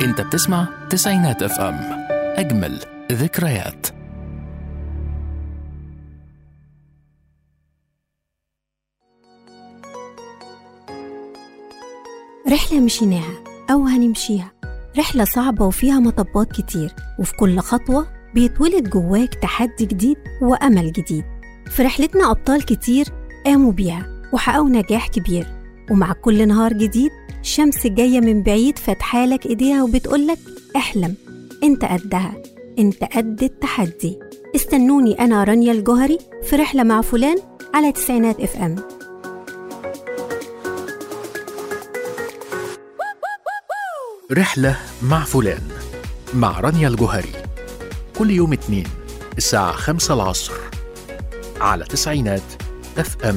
انت بتسمع تسعينات اف ام اجمل ذكريات رحلة مشيناها أو هنمشيها رحلة صعبة وفيها مطبات كتير وفي كل خطوة بيتولد جواك تحدي جديد وأمل جديد في رحلتنا أبطال كتير قاموا بيها وحققوا نجاح كبير ومع كل نهار جديد الشمس جاية من بعيد فاتحالك إيديها وبتقولك احلم انت قدها انت قد التحدي استنوني أنا رانيا الجوهري في رحلة مع فلان على تسعينات اف ام رحلة مع فلان مع رانيا الجوهري كل يوم اتنين الساعة خمسة العصر على تسعينات اف ام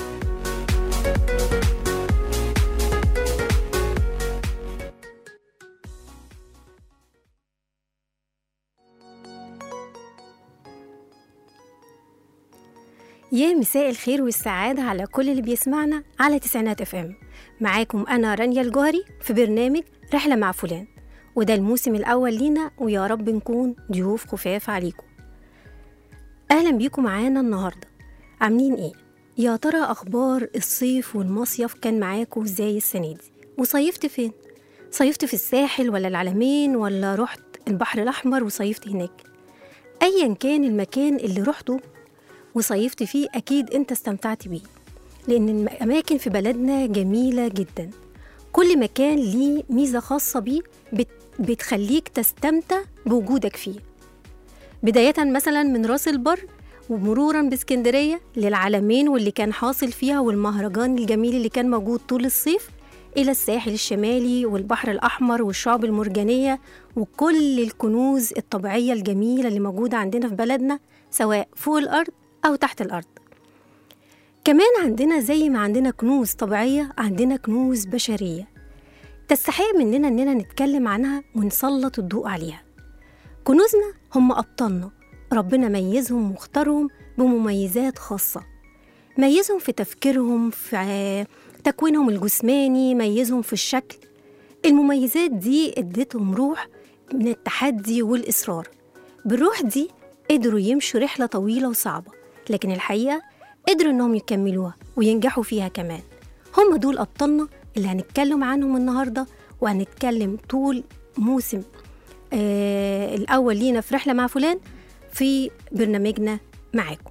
يا مساء الخير والسعادة على كل اللي بيسمعنا على تسعينات اف ام معاكم أنا رانيا الجوهري في برنامج رحلة مع فلان وده الموسم الأول لينا ويا رب نكون ضيوف خفاف عليكم أهلا بيكم معانا النهاردة عاملين إيه؟ يا ترى أخبار الصيف والمصيف كان معاكم إزاي السنة دي؟ وصيفت فين؟ صيفت في الساحل ولا العلمين ولا رحت البحر الأحمر وصيفت هناك؟ أيا كان المكان اللي رحته وصيفت فيه أكيد أنت استمتعت بيه لأن الأماكن في بلدنا جميلة جدا كل مكان ليه ميزة خاصة بيه بت بتخليك تستمتع بوجودك فيه بداية مثلا من راس البر ومرورا باسكندرية للعلمين واللي كان حاصل فيها والمهرجان الجميل اللي كان موجود طول الصيف إلى الساحل الشمالي والبحر الأحمر والشعب المرجانية وكل الكنوز الطبيعية الجميلة اللي موجودة عندنا في بلدنا سواء فوق الأرض أو تحت الأرض كمان عندنا زي ما عندنا كنوز طبيعية عندنا كنوز بشرية تستحق مننا إننا نتكلم عنها ونسلط الضوء عليها كنوزنا هم أبطالنا ربنا ميزهم واختارهم بمميزات خاصة ميزهم في تفكيرهم في تكوينهم الجسماني ميزهم في الشكل المميزات دي اديتهم روح من التحدي والإصرار بالروح دي قدروا يمشوا رحلة طويلة وصعبة لكن الحقيقة قدروا إنهم يكملوها وينجحوا فيها كمان هم دول أبطالنا اللي هنتكلم عنهم النهاردة وهنتكلم طول موسم آه الأول لينا في رحلة مع فلان في برنامجنا معاكم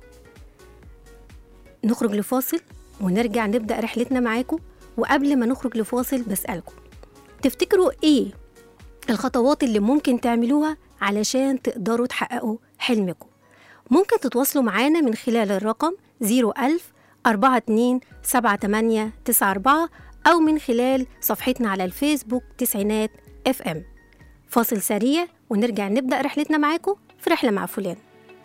نخرج لفاصل ونرجع نبدأ رحلتنا معاكم وقبل ما نخرج لفاصل بسألكم تفتكروا إيه الخطوات اللي ممكن تعملوها علشان تقدروا تحققوا حلمكم ممكن تتواصلوا معانا من خلال الرقم 01000 42 78 94 أو من خلال صفحتنا على الفيسبوك تسعينات اف ام فاصل سريع ونرجع نبدأ رحلتنا معاكم في رحلة مع فلان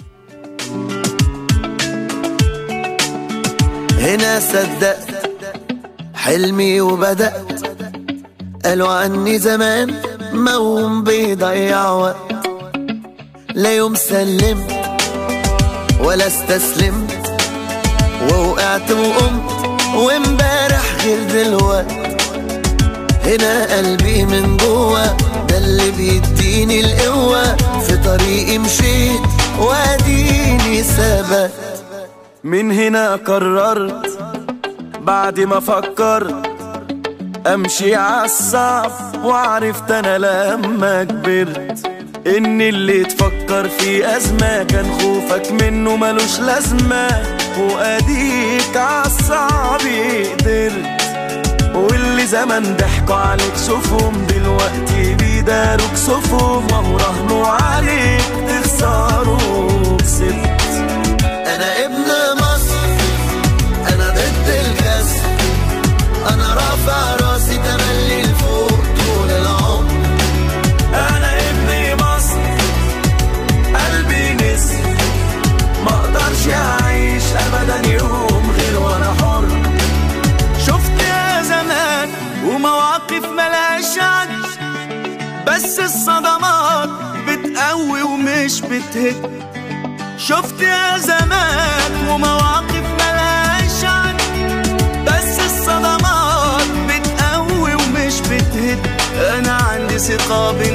هنا صدقت حلمي وبدأت قالوا عني زمان موم بيضيع وقت لا يوم سلمت ولا استسلمت ووقعت وقمت وامبارح غير دلوقت هنا قلبي من جوه ده اللي بيديني القوة في طريقي مشيت واديني ثبت من هنا قررت بعد ما فكرت امشي عالصعب وعرفت انا لما كبرت ان اللي تفكر في ازمة كان خوفك منه ملوش لازمة واديك عالصعب قدرت واللي زمان ضحكوا عليك شوفهم دلوقتي بيداروك صفهم وهو رهنوا عليك تخسروا كسبت انا ابن مصر انا ضد الكسر انا رافع راسي تملي لفوق طول العمر انا ابن مصر قلبي نسر ما اقدرش اعيش ابدا يوم غير وانا حر شفت يا زمان ومواقف ملهاش عد بس الصدمات بتقوي ومش بتهد شفت يا زمان ومواقف ملهاش عد بس الصدمات بتقوي ومش بتهد انا عندي ثقة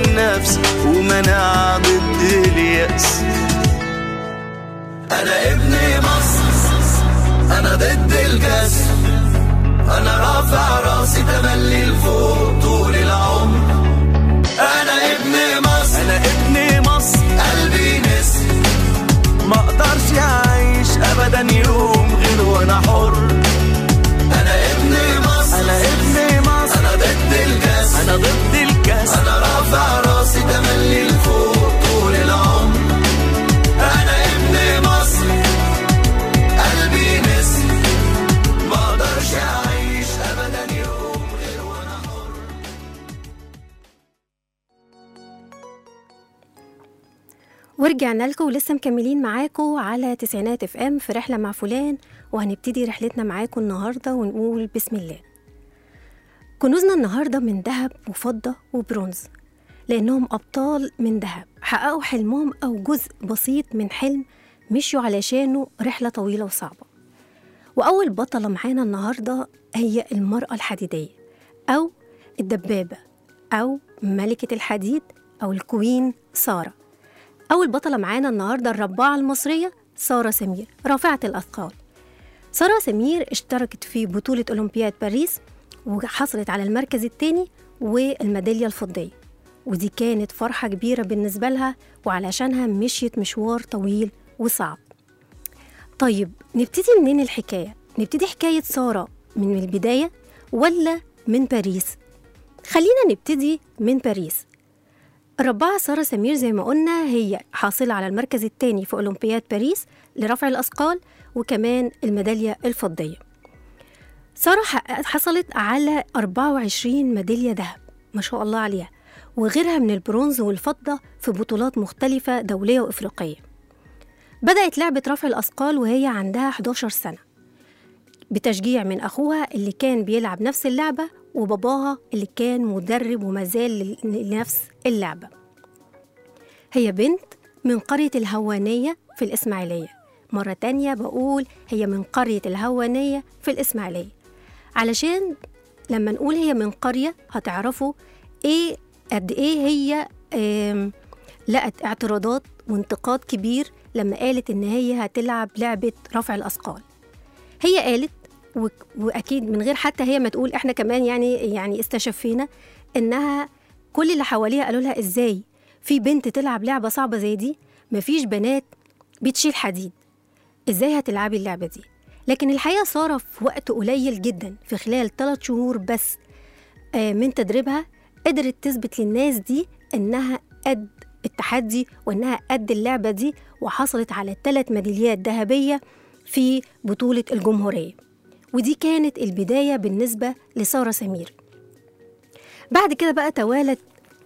انا ابن مصر انا ضد الكسر انا رافع راسي تملي لفوق طول العمر انا ابن مصر انا ابن مصر قلبي نسر ما اقدرش اعيش ابدا يوم غير وانا حر انا ابن مصر انا ابن مصر انا ضد الكسر انا ضد الكسر انا رافع راسي تملي لفوق طول العمر انا ابن مصر قلبي نسر ما اقدرش اعيش ابدا يوم غير وانا حر ورجعنا لكم ولسه مكملين معاكم على تسعينات اف ام في رحله مع فلان وهنبتدي رحلتنا معاكم النهارده ونقول بسم الله كنوزنا النهارده من ذهب وفضه وبرونز لانهم ابطال من ذهب حققوا حلمهم او جزء بسيط من حلم مشوا علشانه رحله طويله وصعبه واول بطله معانا النهارده هي المراه الحديديه او الدبابه او ملكه الحديد او الكوين ساره أول بطلة معانا النهاردة الرباعة المصرية سارة سمير رافعة الأثقال سارة سمير اشتركت في بطولة أولمبياد باريس وحصلت على المركز الثاني والميدالية الفضية ودي كانت فرحة كبيرة بالنسبة لها وعلشانها مشيت مشوار طويل وصعب طيب نبتدي منين الحكاية؟ نبتدي حكاية سارة من البداية ولا من باريس؟ خلينا نبتدي من باريس الرباعة سارة سمير زي ما قلنا هي حاصلة على المركز الثاني في أولمبياد باريس لرفع الأثقال وكمان الميدالية الفضية سارة حققت- حصلت على 24 ميدالية ذهب ما شاء الله عليها وغيرها من البرونز والفضة في بطولات مختلفة دولية وإفريقية بدأت لعبة رفع الأثقال وهي عندها 11 سنة بتشجيع من أخوها اللي كان بيلعب نفس اللعبة وباباها اللي كان مدرب ومازال لل- لنفس اللعبة هي بنت من قرية الهوانية في الإسماعيلية مرة تانية بقول هي من قرية الهوانية في الإسماعيلية علشان لما نقول هي من قرية هتعرفوا إيه قد إيه هي آم، لقت اعتراضات وانتقاد كبير لما قالت إن هي هتلعب لعبة رفع الأثقال هي قالت و- واكيد من غير حتى هي ما تقول احنا كمان يعني يعني استشفينا انها كل اللي حواليها قالوا لها ازاي في بنت تلعب لعبه صعبه زي دي مفيش بنات بتشيل حديد ازاي هتلعبي اللعبه دي لكن الحقيقه ساره في وقت قليل جدا في خلال ثلاث شهور بس آه، من تدريبها قدرت تثبت للناس دي انها قد التحدي وانها قد اللعبه دي وحصلت على ثلاث ميداليات ذهبيه في بطوله الجمهوريه ودي كانت البدايه بالنسبه لساره سمير بعد كده بقى توالت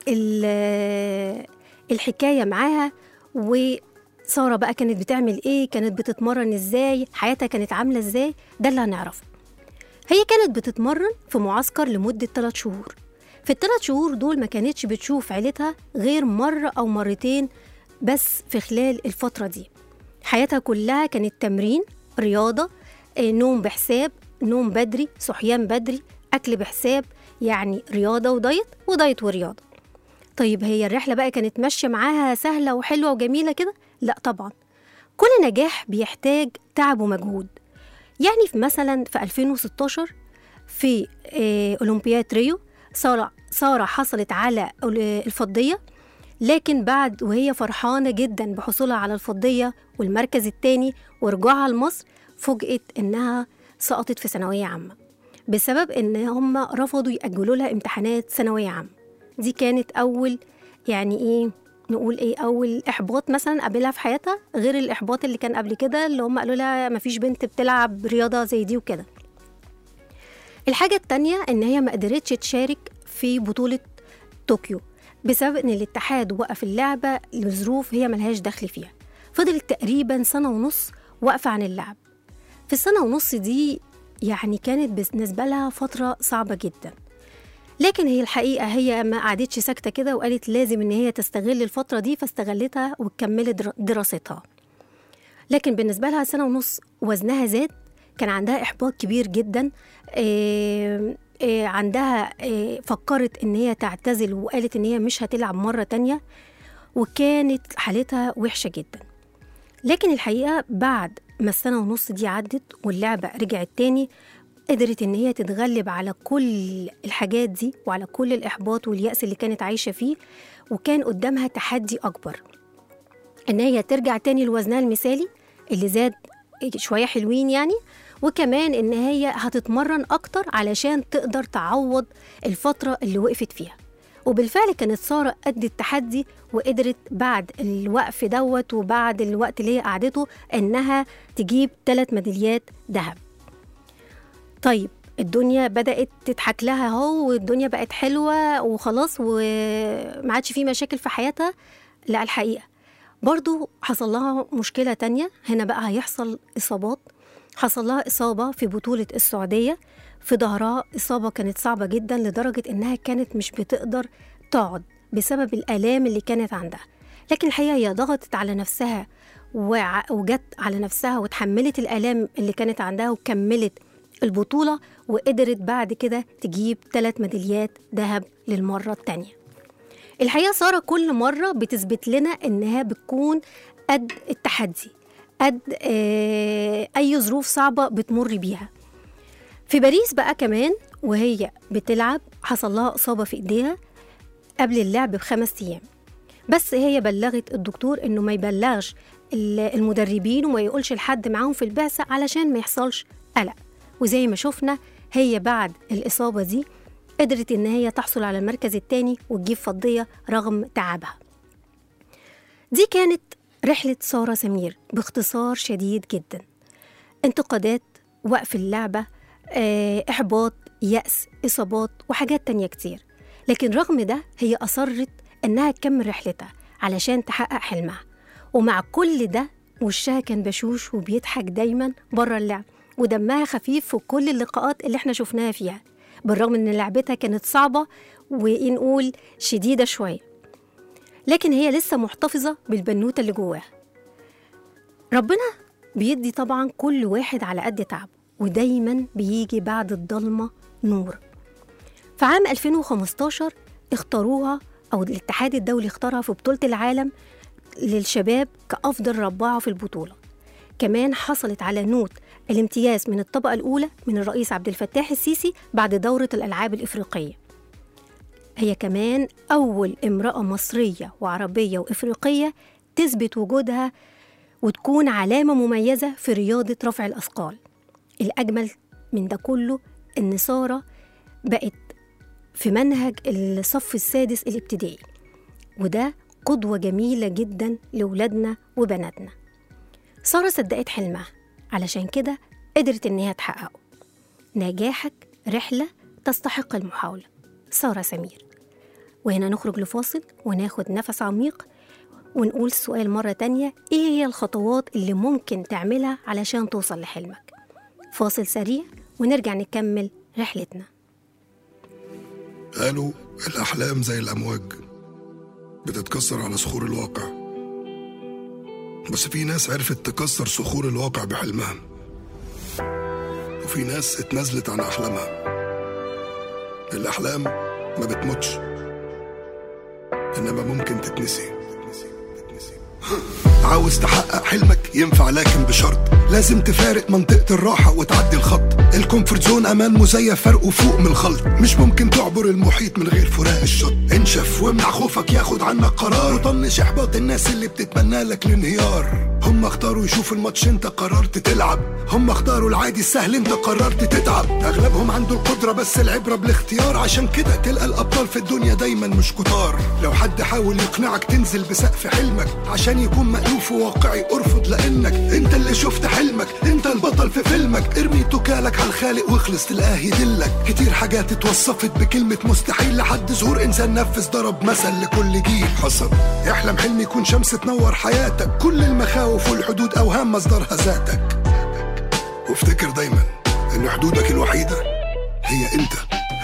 ال- الحكايه معاها وساره بقى كانت بتعمل ايه كانت بتتمرن ازاي حياتها كانت عامله ازاي ده اللي هنعرفه هي كانت بتتمرن في معسكر لمدة 3 شهور في الثلاث شهور دول ما كانتش بتشوف عيلتها غير مرة أو مرتين بس في خلال الفترة دي حياتها كلها كانت تمرين رياضة آه، نوم بحساب نوم بدري صحيان بدري أكل بحساب يعني رياضة ودايت ودايت ورياضة طيب هي الرحلة بقى كانت ماشية معاها سهلة وحلوة وجميلة كده؟ لا طبعا كل نجاح بيحتاج تعب ومجهود يعني في مثلا في 2016 في آه، أولمبياد ريو سارة سارة حصلت على أول- الفضية لكن بعد وهي فرحانة جدا بحصولها على الفضية والمركز الثاني ورجوعها لمصر فوجئت إنها سقطت في ثانوية عامة بسبب إن هم رفضوا يأجلوا لها امتحانات ثانوية عامة دي كانت أول يعني إيه نقول إيه أول إحباط مثلا قابلها في حياتها غير الإحباط اللي كان قبل كده اللي هم قالوا لها مفيش بنت بتلعب رياضة زي دي وكده الحاجة التانية إن هي ما قدرتش تشارك في بطولة طوكيو بسبب إن الاتحاد وقف اللعبة لظروف هي ملهاش دخل فيها فضلت تقريبا سنة ونص واقفة عن اللعب في السنة ونص دي يعني كانت بالنسبة لها فترة صعبة جدا لكن هي الحقيقة هي ما قعدتش ساكتة كده وقالت لازم إن هي تستغل الفترة دي فاستغلتها وكملت در- دراستها لكن بالنسبة لها سنة ونص وزنها زاد كان عندها إحباط كبير جدا آه، آه، عندها آه، فكرت إن هي تعتزل وقالت إن هي مش هتلعب مرة تانية وكانت حالتها وحشة جدا لكن الحقيقة بعد ما السنة ونص دي عدت واللعبة رجعت تاني قدرت إن هي تتغلب على كل الحاجات دي وعلى كل الإحباط واليأس اللي كانت عايشة فيه وكان قدامها تحدي أكبر إن هي ترجع تاني لوزنها المثالي اللي زاد شوية حلوين يعني وكمان إن هي هتتمرن أكتر علشان تقدر تعوض الفترة اللي وقفت فيها وبالفعل كانت سارة قد التحدي وقدرت بعد الوقف دوت وبعد الوقت اللي هي قعدته إنها تجيب ثلاث ميداليات ذهب طيب الدنيا بدأت تضحك لها اهو والدنيا بقت حلوة وخلاص وما عادش في مشاكل في حياتها لا الحقيقة برضو حصل لها مشكلة تانية هنا بقى هيحصل إصابات حصل لها إصابة في بطولة السعودية في ظهرها إصابة كانت صعبة جدا لدرجة إنها كانت مش بتقدر تقعد بسبب الآلام اللي كانت عندها لكن الحقيقة هي ضغطت على نفسها وع- وجت على نفسها وتحملت الآلام اللي كانت عندها وكملت البطولة وقدرت بعد كده تجيب ثلاث ميداليات ذهب للمرة التانية الحقيقة سارة كل مرة بتثبت لنا إنها بتكون قد التحدي قد آه، أي ظروف صعبة بتمر بيها في باريس بقى كمان وهي بتلعب حصل لها إصابة في إيديها قبل اللعب بخمس أيام بس هي بلغت الدكتور إنه ما يبلغش ال- المدربين وما يقولش لحد معاهم في البعثة علشان ما يحصلش قلق وزي ما شفنا هي بعد الإصابة دي قدرت إن هي تحصل على المركز الثاني وتجيب فضية رغم تعبها دي كانت رحلة سارة سمير باختصار شديد جدا انتقادات وقف اللعبة آه، إحباط يأس إصابات وحاجات تانية كتير لكن رغم ده هي أصرت إنها تكمل رحلتها علشان تحقق حلمها ومع كل ده وشها كان بشوش وبيضحك دايما بره اللعب ودمها خفيف في كل اللقاءات اللي احنا شفناها فيها بالرغم ان لعبتها كانت صعبة ونقول شديدة شوية لكن هي لسه محتفظة بالبنوتة اللي جواها ربنا بيدي طبعا كل واحد على قد تعبه ودايما بيجي بعد الضلمة نور في عام 2015 اختاروها أو الاتحاد الدولي اختارها في بطولة العالم للشباب كأفضل رباعة في البطولة كمان حصلت على نوت الامتياز من الطبقة الأولى من الرئيس عبد الفتاح السيسي بعد دورة الألعاب الإفريقية هي كمان أول امرأة مصرية وعربية وإفريقية تثبت وجودها وتكون علامة مميزة في رياضة رفع الأثقال الأجمل من ده كله إن سارة بقت في منهج الصف السادس الابتدائي وده قدوة جميلة جدا لولادنا وبناتنا سارة صدقت حلمها علشان كده قدرت إن هي تحققه نجاحك رحلة تستحق المحاولة سارة سمير وهنا نخرج لفاصل وناخد نفس عميق ونقول السؤال مرة تانية إيه هي الخطوات اللي ممكن تعملها علشان توصل لحلمك فاصل سريع ونرجع نكمل رحلتنا قالوا الأحلام زي الأمواج بتتكسر على صخور الواقع بس في ناس عرفت تكسر صخور الواقع بحلمها وفي ناس اتنازلت عن أحلامها الأحلام ما بتموتش إنما ممكن تتنسي عاوز تحقق حلمك ينفع لكن بشرط لازم تفارق منطقة الراحة وتعدي الخط الكومفورت زون أمان مزيف فرقه فوق من الخلط مش ممكن تعبر المحيط من غير فراق الشط انشف وامنع خوفك ياخد عنك قرار وطنش إحباط الناس اللي بتتمنى لك الانهيار هم اختاروا يشوفوا الماتش انت قررت تلعب هم اختاروا العادي السهل انت قررت تتعب اغلبهم عنده القدرة بس العبرة بالاختيار عشان كده تلقى الابطال في الدنيا دايما مش كتار لو حد حاول يقنعك تنزل بسقف حلمك عشان يكون مألوف وواقعي ارفض لانك انت اللي شفت حلمك انت البطل في فيلمك ارمي توكالك على الخالق واخلص تلقاه يدلك كتير حاجات اتوصفت بكلمة مستحيل لحد ظهور انسان نفذ ضرب مثل لكل جيل حصل احلم حلم يكون شمس تنور حياتك كل المخاوف والحدود اوهام مصدرها ذاتك وافتكر دايما ان حدودك الوحيدة هي انت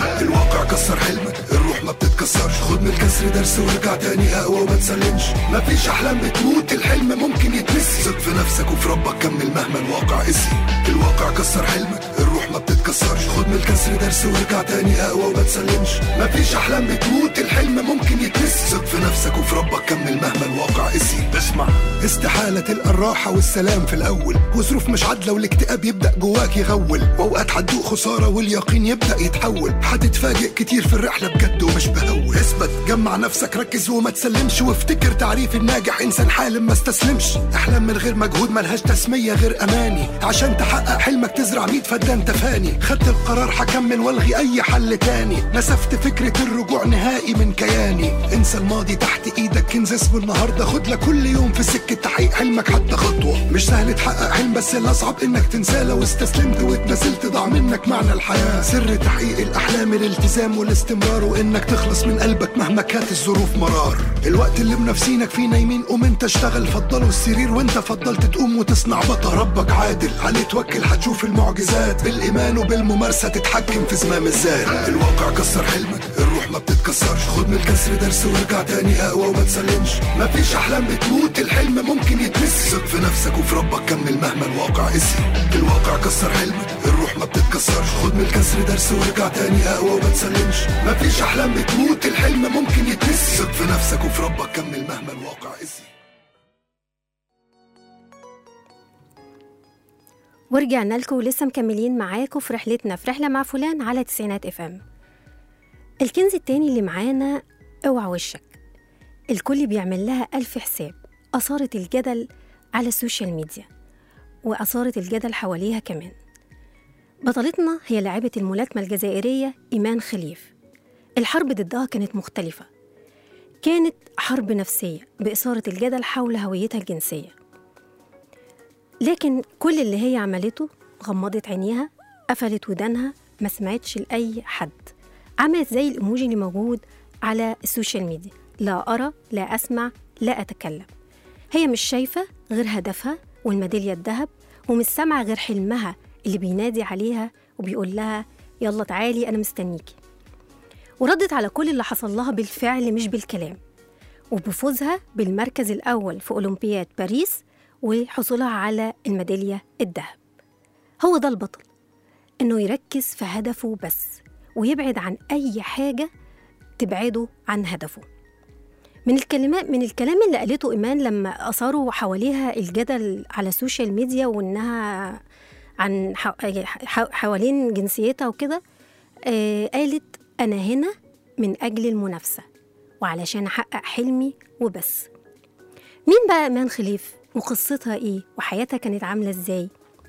الواقع كسر حلمك الروح ما بتتكسرش خد من الكسر درس وارجع تاني اقوى وما تسلمش مفيش احلام بتموت الحلم ممكن يتنسي ثق في نفسك وفي ربك كمل مهما الواقع قسي الواقع كسر حلمك الروح ما بتتكسرش خد من الكسر درس وارجع تاني اقوى وما تسلمش مفيش احلام بتموت الحلم ممكن يتنسي ثق في نفسك وفي ربك كمل مهما الواقع قسي اسمع استحالة تلقى الراحة والسلام في الأول وظروف مش عادلة والاكتئاب يبدأ جواك يغول وأوقات هتدوق خسارة واليقين يبدأ يتحول هتتفاجئ كتير في الرحلة بجد ومش بهول اثبت جمع نفسك ركز وما تسلمش وافتكر تعريف الناجح إنسان حالم ما استسلمش أحلام من غير مجهود ملهاش تسمية غير أماني عشان تحقق حلمك تزرع ميت فدان تفاني خدت القرار هكمل والغي أي حل تاني نسفت فكرة الرجوع نهائي من كياني انسى الماضي تحت ايدك كنز اسمه النهارده خد لك كل يوم في سكه تحقيق حلمك حتى خطوه مش سهل تحقق حلم بس الاصعب انك تنساه لو استسلمت واتنازلت ضاع منك معنى الحياه سر تحقيق الاحلام الالتزام والاستمرار وانك تخلص من قلبك مهما كانت الظروف مرار الوقت اللي منافسينك فيه نايمين قوم انت اشتغل فضلوا السرير وانت فضلت تقوم وتصنع بطل ربك عادل عليه توكل هتشوف المعجزات بالايمان وبالممارسه تتحكم في زمام الذات الواقع كسر حلمك الروح ما بتتكسرش خد من الكسر درس وارجع تاني اقوى وما تسلمش مفيش احلام بتموت الحلم ممكن يتنسي ثق في نفسك وفي ربك كمل مهما الواقع قسي الواقع كسر حلمك الروح ما بتتكسرش خد من الكسر درس وارجع تاني اقوى وما تسلمش مفيش احلام بتموت الحلم ممكن يتنسي ثق في نفسك وفي ربك كمل مهما الواقع قسي ورجعنا لكم ولسه مكملين معاكم في رحلتنا في رحلة مع فلان على تسعينات اف ام الكنز التاني اللي معانا اوعى وشك الكل بيعمل لها ألف حساب أثارت الجدل على السوشيال ميديا وأثارت الجدل حواليها كمان بطلتنا هي لاعبة الملاكمة الجزائرية إيمان خليف الحرب ضدها كانت مختلفة كانت حرب نفسية بإثارة الجدل حول هويتها الجنسية لكن كل اللي هي عملته غمضت عينيها قفلت ودانها ما سمعتش لأي حد عملت زي الإيموجي اللي موجود على السوشيال ميديا لا أرى لا أسمع لا أتكلم هي مش شايفة غير هدفها والميدالية الذهب ومش سامعة غير حلمها اللي بينادي عليها وبيقول لها يلا تعالي أنا مستنيكي وردت على كل اللي حصل لها بالفعل مش بالكلام وبفوزها بالمركز الأول في أولمبياد باريس وحصولها على الميدالية الذهب هو ده البطل إنه يركز في هدفه بس ويبعد عن أي حاجة تبعده عن هدفه من الكلمات من الكلام اللي قالته إيمان لما أثاروا حواليها الجدل على السوشيال ميديا وإنها عن ح- ح- حوالين جنسيتها وكده آه قالت أنا هنا من أجل المنافسة وعلشان أحقق حلمي وبس مين بقى إيمان خليف وقصتها إيه وحياتها كانت عاملة إزاي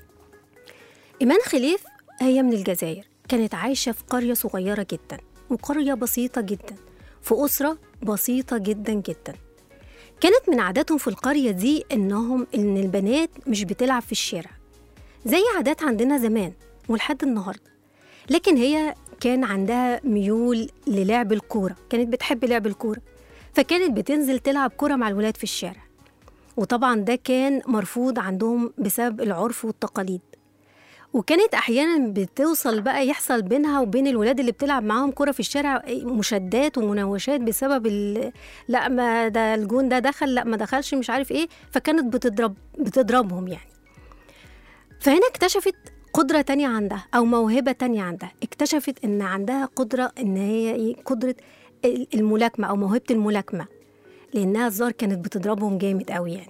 إيمان خليف هي من الجزائر كانت عايشة في قرية صغيرة جدا وقرية بسيطة جدا في أسرة بسيطة جدا جدا كانت من عاداتهم في القرية دي إنهم إن البنات مش بتلعب في الشارع زي عادات عندنا زمان ولحد النهاردة لكن هي كان عندها ميول للعب الكورة كانت بتحب لعب الكورة فكانت بتنزل تلعب كورة مع الولاد في الشارع وطبعا ده كان مرفوض عندهم بسبب العرف والتقاليد وكانت احيانا بتوصل بقى يحصل بينها وبين الولاد اللي بتلعب معاهم كرة في الشارع مشادات ومناوشات بسبب ال... لا ما ده الجون ده دخل لا ما دخلش مش عارف ايه فكانت بتضرب بتضربهم يعني فهنا اكتشفت قدرة تانية عندها أو موهبة تانية عندها اكتشفت إن عندها قدرة إن هي إيه؟ قدرة الملاكمة أو موهبة الملاكمة لأنها الظاهر كانت بتضربهم جامد قوي يعني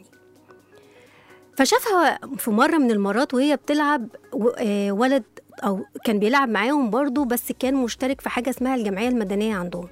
فشافها في مرة من المرات وهي بتلعب و- آه، ولد أو كان بيلعب معاهم برضو بس كان مشترك في حاجة اسمها الجمعية المدنية عندهم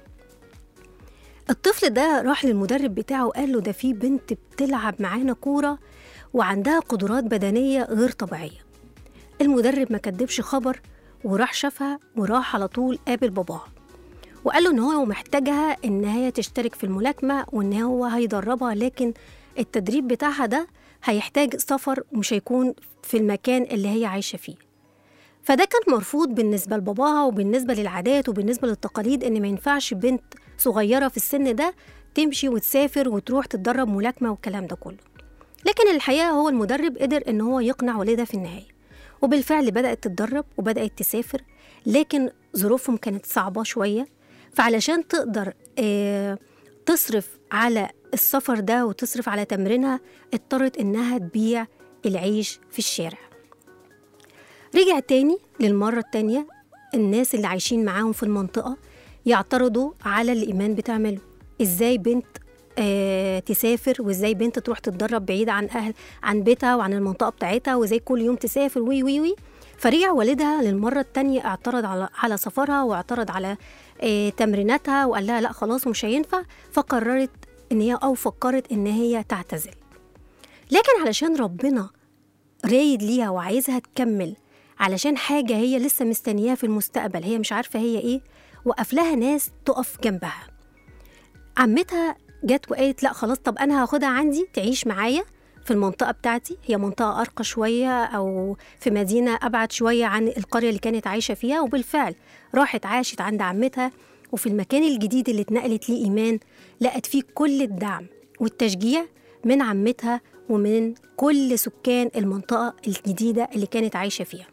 الطفل ده راح للمدرب بتاعه وقال له ده في بنت بتلعب معانا كورة وعندها قدرات بدنية غير طبيعية المدرب ما كدبش خبر وراح شافها وراح على طول قابل باباها وقال له ان هو محتاجها ان هي تشترك في الملاكمه وان هو هيدربها لكن التدريب بتاعها ده هيحتاج سفر ومش هيكون في المكان اللي هي عايشه فيه فده كان مرفوض بالنسبه لباباها وبالنسبه للعادات وبالنسبه للتقاليد ان ما ينفعش بنت صغيره في السن ده تمشي وتسافر وتروح تتدرب ملاكمه والكلام ده كله لكن الحقيقه هو المدرب قدر ان هو يقنع والدها في النهايه وبالفعل بدات تتدرب وبدات تسافر لكن ظروفهم كانت صعبة شوية فعلشان تقدر آه، تصرف على السفر ده وتصرف على تمرينها اضطرت إنها تبيع العيش في الشارع رجع تاني للمرة التانية الناس اللي عايشين معاهم في المنطقة يعترضوا على اللي إيمان بتعمله إزاي بنت آه تسافر وإزاي بنت تروح تتدرب بعيد عن أهل عن بيتها وعن المنطقة بتاعتها وإزاي كل يوم تسافر وي وي وي فرجع والدها للمرة التانية اعترض على على سفرها واعترض على آه تمريناتها وقال لها لا خلاص مش هينفع فقررت إن هي أو فكرت إن هي تعتزل لكن علشان ربنا رايد ليها وعايزها تكمل علشان حاجة هي لسه مستنياها في المستقبل هي مش عارفة هي إيه وقف لها ناس تقف جنبها عمتها جت وقالت لا خلاص طب أنا هاخدها عندي تعيش معايا في المنطقة بتاعتي هي منطقة أرقى شوية أو في مدينة أبعد شوية عن القرية اللي كانت عايشة فيها وبالفعل راحت عاشت عند عمتها وفي المكان الجديد اللي اتنقلت ليه إيمان لقت فيه كل الدعم والتشجيع من عمتها ومن كل سكان المنطقة الجديدة اللي كانت عايشة فيها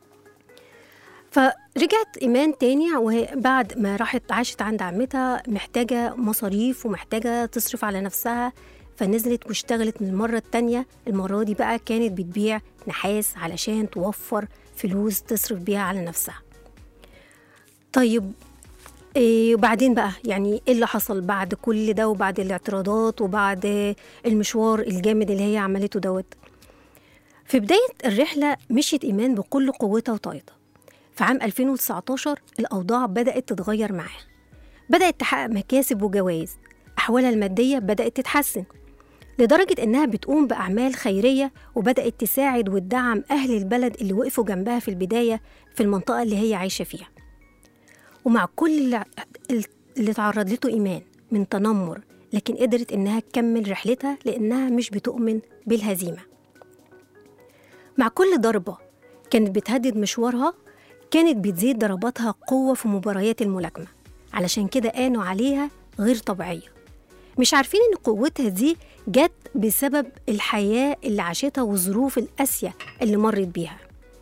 فرجعت إيمان تاني وهي بعد ما راحت عاشت عند عمتها محتاجة مصاريف ومحتاجة تصرف على نفسها فنزلت واشتغلت من المرة التانية المرة دي بقى كانت بتبيع نحاس علشان توفر فلوس تصرف بيها على نفسها طيب إيه وبعدين بقى يعني ايه اللي حصل بعد كل ده وبعد الاعتراضات وبعد المشوار الجامد اللي هي عملته دوت في بداية الرحلة مشيت إيمان بكل قوتها وطاقتها في عام 2019 الأوضاع بدأت تتغير معاها بدأت تحقق مكاسب وجوائز أحوالها المادية بدأت تتحسن لدرجة إنها بتقوم بأعمال خيرية وبدأت تساعد وتدعم أهل البلد اللي وقفوا جنبها في البداية في المنطقة اللي هي عايشة فيها ومع كل اللي, اللي تعرض له إيمان من تنمر لكن قدرت إنها تكمل رحلتها لأنها مش بتؤمن بالهزيمة مع كل ضربة كانت بتهدد مشوارها كانت بتزيد ضرباتها قوة في مباريات الملاكمة علشان كده قانوا عليها غير طبيعية مش عارفين إن قوتها دي جت بسبب الحياة اللي عاشتها والظروف القاسية اللي مرت بيها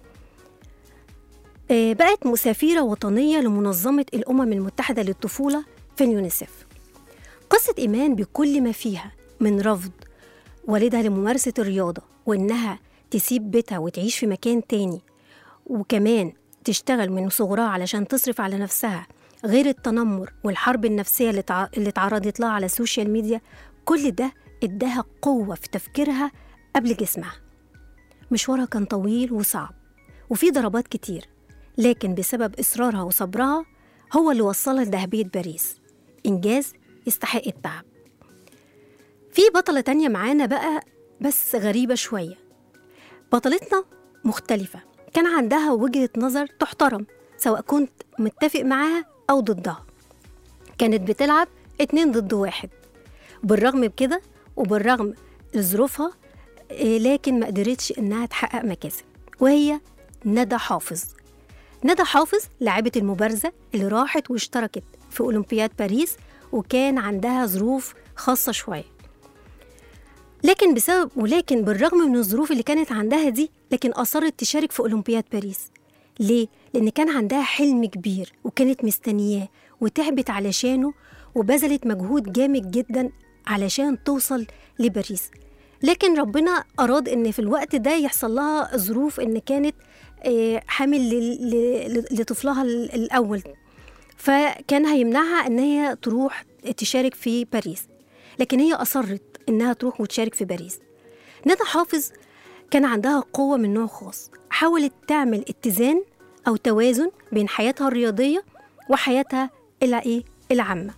آه، بقت مسافرة وطنية لمنظمة الأمم المتحدة للطفولة في اليونيسف قصة إيمان بكل ما فيها من رفض والدها لممارسة الرياضة وإنها تسيب بيتها وتعيش في مكان تاني وكمان تشتغل من صغرها علشان تصرف على نفسها غير التنمر والحرب النفسية اللي تع- اللي اتعرضت لها على السوشيال ميديا كل ده اداها قوة في تفكيرها قبل جسمها مشوارها كان طويل وصعب وفي ضربات كتير لكن بسبب إصرارها وصبرها هو اللي وصلها لذهبية باريس إنجاز يستحق التعب في بطلة تانية معانا بقى بس غريبة شوية بطلتنا مختلفة كان عندها وجهة نظر تحترم سواء كنت متفق معاها أو ضدها كانت بتلعب اتنين ضد واحد بالرغم بكده وبالرغم لظروفها إيه، لكن ما قدرتش إنها تحقق مكاسب وهي ندى حافظ ندى حافظ لاعبة المبارزة اللي راحت واشتركت في أولمبياد باريس وكان عندها ظروف خاصة شوية لكن بسبب ولكن بالرغم من الظروف اللي كانت عندها دي لكن أصرت تشارك في أولمبياد باريس ليه؟ لأن كان عندها حلم كبير وكانت مستنياه وتعبت علشانه وبذلت مجهود جامد جدا علشان توصل لباريس لكن ربنا أراد إن في الوقت ده يحصل لها ظروف إن كانت آه، حامل ل- ل- لطفلها ال- الأول فكان هيمنعها إن هي تروح تشارك في باريس لكن هي أصرت إنها تروح وتشارك في باريس ندى حافظ كان عندها قوة من نوع خاص حاولت تعمل اتزان أو توازن بين حياتها الرياضية وحياتها الى إيه؟ العامة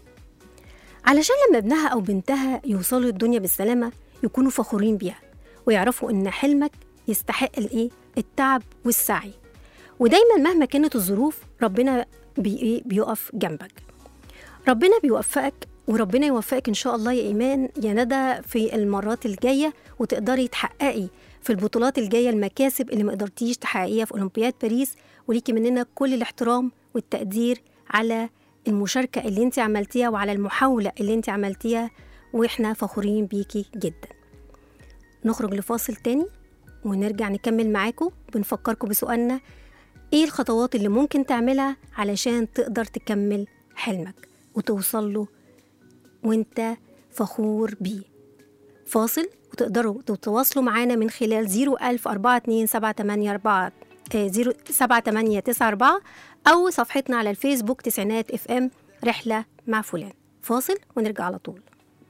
علشان لما ابنها أو بنتها يوصلوا الدنيا بالسلامة يكونوا فخورين بيها ويعرفوا إن حلمك يستحق الإيه؟ التعب والسعي ودايما مهما كانت الظروف ربنا بي إيه؟ بيقف جنبك ربنا بيوفقك وربنا يوفقك ان شاء الله يا ايمان يا ندى في المرات الجايه وتقدري تحققي في البطولات الجايه المكاسب اللي ما قدرتيش تحققيها في اولمبياد باريس وليكي مننا كل الاحترام والتقدير على المشاركه اللي انت عملتيها وعلى المحاوله اللي انت عملتيها واحنا فخورين بيكي جدا نخرج لفاصل تاني ونرجع نكمل معاكم بنفكركم بسؤالنا ايه الخطوات اللي ممكن تعملها علشان تقدر تكمل حلمك وتوصل له وانت فخور بيه فاصل وتقدروا تتواصلوا معانا من خلال 010427894 أو صفحتنا على الفيسبوك تسعينات اف ام رحلة مع فلان فاصل ونرجع على طول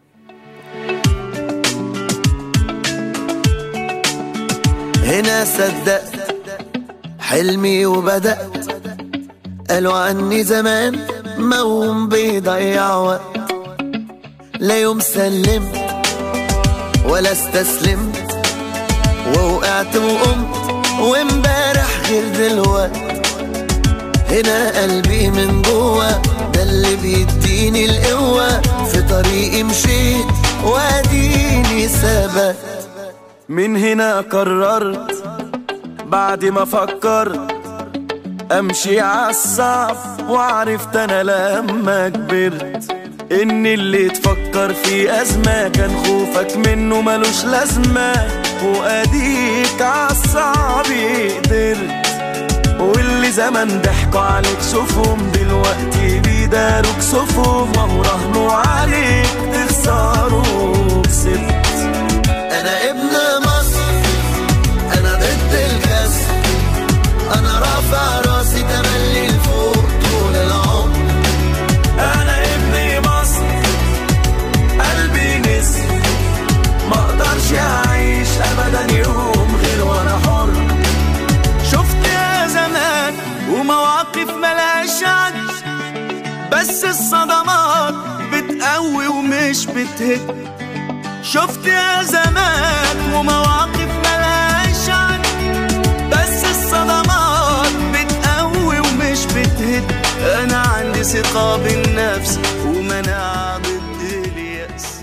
هنا صدقت حلمي وبدأت قالوا عني زمان موم بيضيع وقت لا يوم سلمت ولا استسلمت ووقعت وقمت وامبارح غير دلوقت هنا قلبي من جوا ده اللي بيديني القوة في طريقي مشيت واديني ثبت من هنا قررت بعد ما فكرت امشي عالصعب وعرفت انا لما كبرت ان اللي تفكر في ازمة كان خوفك منه ملوش لازمة واديك عالصعب قدرت واللي زمان ضحكوا عليك شوفهم دلوقتي بيداروك صفهم وهو رهنوا عليك تخسروا كسبت انا ابن مصر انا ضد الكسر انا رافع راسي تملي لفوق طول العمر انا ابن مصر قلبي نسر ما اقدرش اعيش ابدا يوم غير وانا حر شفت يا زمان ومواقف ملهاش عد بس الصدمات بتقوي ومش بتهد شفت يا زمان ومواقف ملهاش عد بس الصدمات بتقوي ومش بتهد انا عندي ثقة بالنفس ومناعة ضد اليأس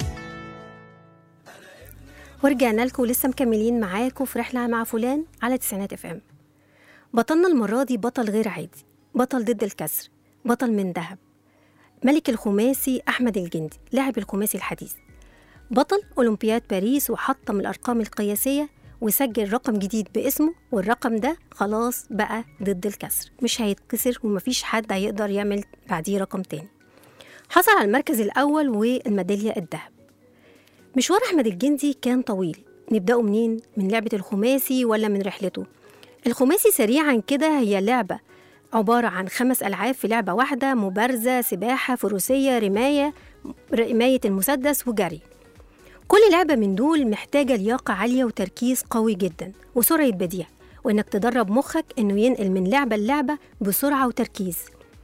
ورجعنا لكم ولسه مكملين معاكم في رحلة مع فلان على تسعينات اف ام بطلنا المرة دي بطل غير عادي بطل ضد الكسر بطل من ذهب ملك الخماسي أحمد الجندي لاعب الخماسي الحديث بطل أولمبياد باريس وحطم الأرقام القياسية وسجل رقم جديد باسمه والرقم ده خلاص بقى ضد الكسر مش هيتكسر ومفيش حد هيقدر يعمل بعديه رقم تاني حصل على المركز الأول والميدالية الذهب مشوار أحمد الجندي كان طويل نبدأه منين؟ من لعبة الخماسي ولا من رحلته؟ الخماسي سريعا كده هي لعبة عبارة عن خمس ألعاب في لعبة واحدة مبارزة سباحة فروسية رماية رماية المسدس وجري كل لعبة من دول محتاجة لياقة عالية وتركيز قوي جدا وسرعة بديع وإنك تدرب مخك إنه ينقل من لعبة للعبة بسرعة وتركيز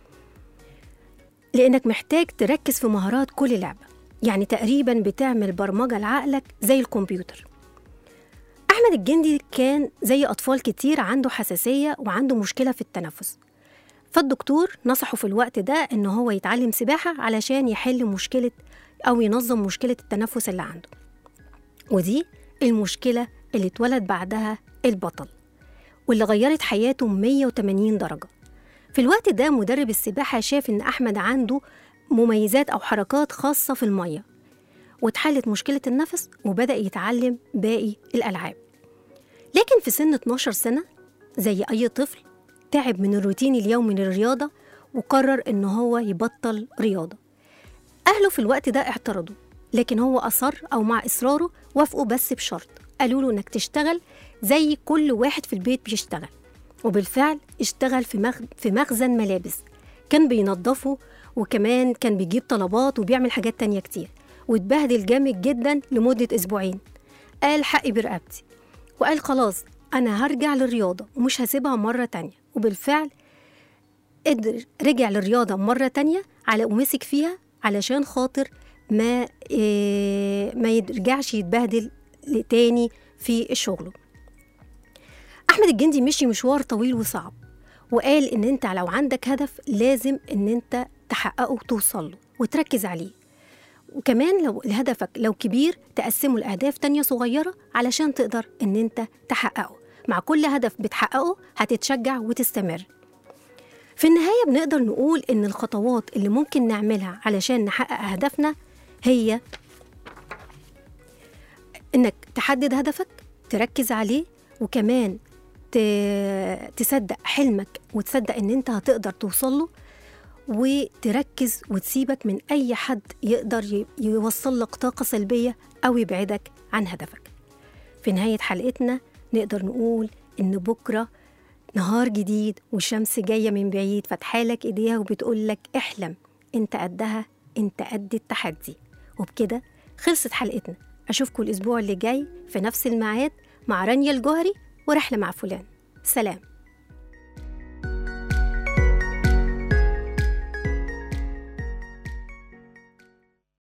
لأنك محتاج تركز في مهارات كل لعبة يعني تقريبا بتعمل برمجة لعقلك زي الكمبيوتر أحمد الجندي كان زي أطفال كتير عنده حساسية وعنده مشكلة في التنفس فالدكتور نصحه في الوقت ده إن هو يتعلم سباحة علشان يحل مشكلة أو ينظم مشكلة التنفس اللي عنده ودي المشكلة اللي اتولد بعدها البطل واللي غيرت حياته 180 درجة في الوقت ده مدرب السباحة شاف إن أحمد عنده مميزات أو حركات خاصة في المية واتحلت مشكلة النفس وبدأ يتعلم باقي الألعاب لكن في سن 12 سنة زي أي طفل تعب من الروتين اليومي للرياضة وقرر إن هو يبطل رياضة أهله في الوقت ده اعترضوا لكن هو أصر أو مع إصراره وافقوا بس بشرط قالوا له إنك تشتغل زي كل واحد في البيت بيشتغل وبالفعل اشتغل في مخ... في مخزن ملابس كان بينظفه وكمان كان بيجيب طلبات وبيعمل حاجات تانية كتير واتبهدل جامد جدا لمدة أسبوعين قال حقي برقبتي وقال خلاص أنا هرجع للرياضة ومش هسيبها مرة تانية وبالفعل قدر رجع للرياضة مرة تانية على ومسك فيها علشان خاطر ما إيه ما يرجعش يتبهدل تاني في شغله أحمد الجندي مشي مشوار طويل وصعب وقال إن أنت لو عندك هدف لازم إن أنت تحققه وتوصل له وتركز عليه وكمان لو هدفك لو كبير تقسمه لأهداف تانية صغيرة علشان تقدر إن أنت تحققه مع كل هدف بتحققه هتتشجع وتستمر في النهاية بنقدر نقول إن الخطوات اللي ممكن نعملها علشان نحقق أهدافنا هي إنك تحدد هدفك تركز عليه وكمان ت- تصدق حلمك وتصدق ان انت هتقدر توصل له وتركز وتسيبك من اي حد يقدر ي- يوصل لك طاقه سلبيه او يبعدك عن هدفك في نهايه حلقتنا نقدر نقول ان بكره نهار جديد والشمس جايه من بعيد فاتحالك ايديها وبتقول لك احلم انت قدها انت قد التحدي وبكده خلصت حلقتنا اشوفكم الاسبوع اللي جاي في نفس الميعاد مع رانيا الجوهري ورحله مع فلان سلام